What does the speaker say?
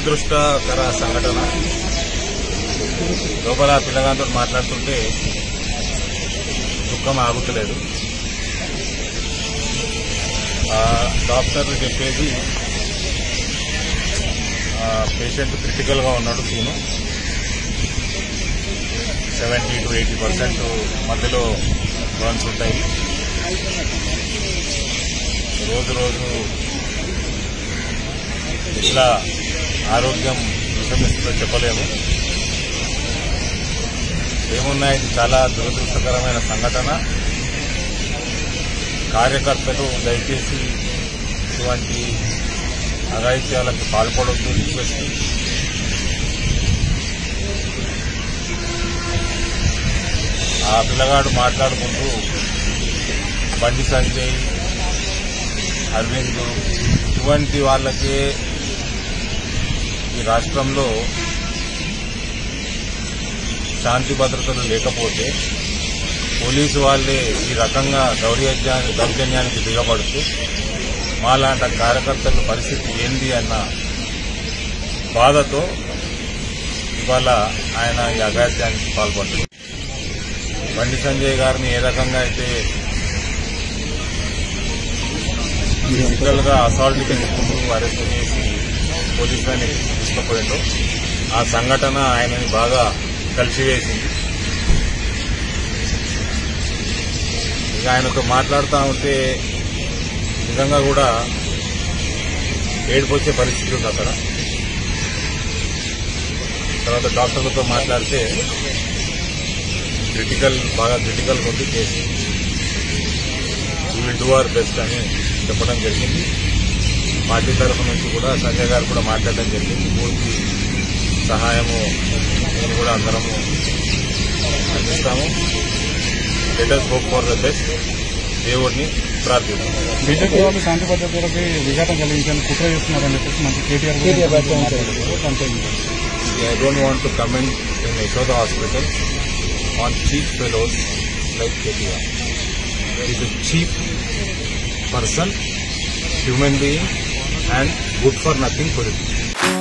దురదృష్టకర సంఘటన లోపల పిల్లగాంతో మాట్లాడుతుంటే దుఃఖం ఆగుతలేదు ఆ డాక్టర్లు చెప్పేది పేషెంట్ క్రిటికల్ గా ఉన్నాడు సీను సెవెంటీ టు ఎయిటీ పర్సెంట్ మధ్యలో బర్న్స్ ఉంటాయి రోజు రోజు ఇట్లా ఆరోగ్యం విషమిస్తుందో చెప్పలేము ఏమున్నా ఇది చాలా దురదృష్టకరమైన సంఘటన కార్యకర్తలు దయచేసి ఇటువంటి అఘాయిత్యాలకు పాల్పడొద్దు రిక్వెస్ట్ ఆ పిల్లగాడు మాట్లాడుకుంటూ బండి సంజయ్ అరవింద్ ఇటువంటి వాళ్ళకే ఈ రాష్ట్రంలో శాంతి భద్రతలు లేకపోతే పోలీసు వాళ్ళే ఈ రకంగా దౌర్జన్యానికి దౌర్జన్యానికి దిగబడితే మాలాంటి కార్యకర్తల పరిస్థితి ఏంది అన్న బాధతో ఇవాళ ఆయన ఈ అగాత్యానికి పాల్పడ్డారు బండి సంజయ్ గారిని ఏ రకంగా అయితే ఫిజికల్ గా అసాల్ట్ చేసుకుంటూ అరెస్ట్ చేసి పోలీసులని తీసుకుపోయిండు ఆ సంఘటన ఆయనని బాగా కలిసివేసింది ఇక ఆయనతో మాట్లాడుతూ ఉంటే నిజంగా కూడా ఏడుపు వచ్చే పరిస్థితి ఉంది అక్కడ తర్వాత డాక్టర్లతో మాట్లాడితే క్రిటికల్ బాగా క్రిటికల్ ఉంది case will do our best అని చెప్పడం జరిగింది పార్టీ తరఫు నుంచి కూడా సంజయ్ గారు కూడా మాట్లాడడం జరిగింది పూర్తి సహాయము నేను కూడా అందరము అందిస్తాము letters hope for the best దేవుడిని ప్రార్థిస్తాం బీజేపీ వాళ్ళు శాంతి భద్రతలకి విఘాతం కలిగించాలని కుట్ర చేస్తున్నారని చెప్పేసి మంచి కేటీఆర్ కేటీఆర్ వ్యాఖ్యానం మాట్లాడారు. దాంతో I don't want to comment in Yashoda Hospital on cheap fellows like KTR. He is a cheap person, human being, and good for nothing politician.